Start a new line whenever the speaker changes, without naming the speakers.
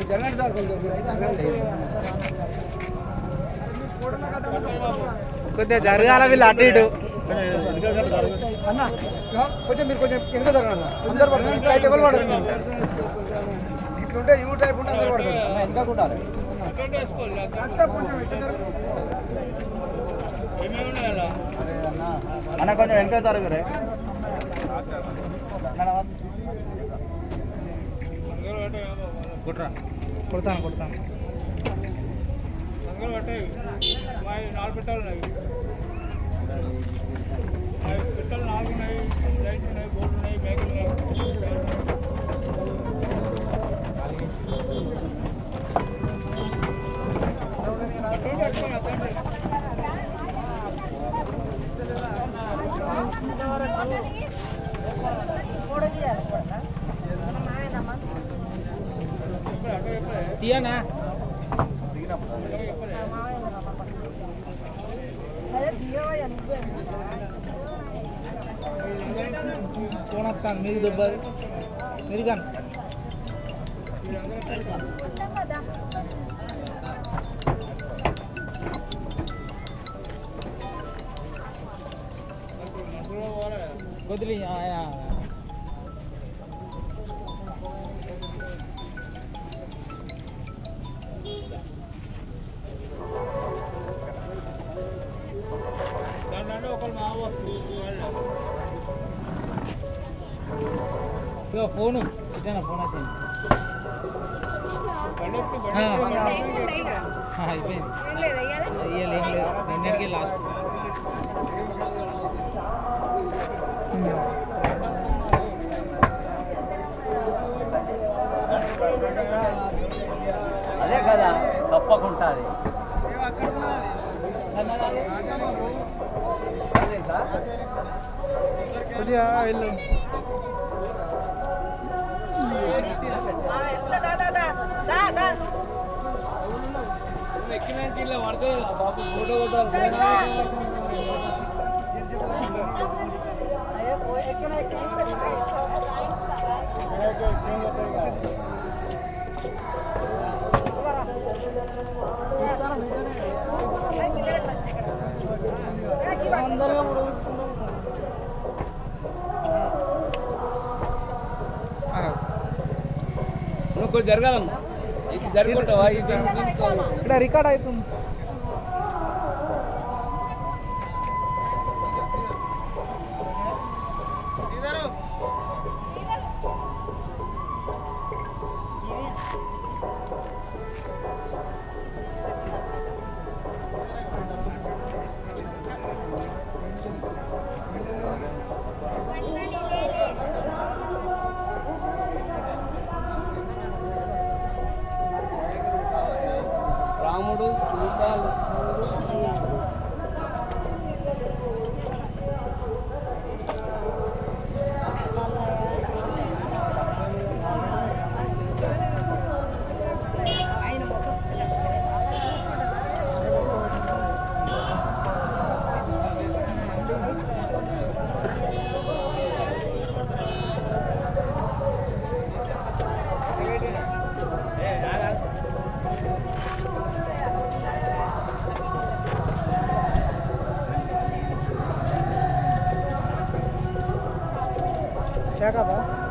జరగండి సార్ కొంచెం మీరు అయితే అడగండి.
కొద్దిగా జరగాల వీళ్ళు అటు ఇటు
అన్న ఇగో కొంచెం మీరు కొంచెం వెనుక జరగండి అన్న అందరు పడతారు ఇట్లా అయితే ఎవరు పడరు ఇట్లుంటే యూ టైప్ ఉంటే అందరు పడతారు ఇంకా కూడా
అన్న కొంచెం వెనక జరుగురే కొడతాను కొడతాను
నాలుగు పెట్టాలు ఉన్నాయి పెట్టాలు నాలుగు ఉన్నాయి లైట్ ఉన్నాయి బోర్డు ఉన్నాయి బ్యాగులు ఉన్నాయి
తీయనా ఫోన్ వస్తాను మీరు దుబ్బది మీరు కానీ వదిలి
దాంట్లో ఒకరు మా
ఇక ఫోను ఇదేనా ఫోన్ అయితే అయిపోయింది ఇయ్యాలి ఏం లేదు నిన్నటికి లాస్ట్
అదే కదా తప్పకుండా అది
కొద్దిగా వెళ్ళు
ఎక్కినాక ఇలా పడతారు బాబు ఫోటో కొట్టాలి నువ్వు కొంచెం జరగాలమ్మా ఇది జరుగుంటావా ఇది
ఇక్కడ రికార్డ్ అవుతుంది
రాముడు సీత లక్ష్మణుడు
శాఖ బా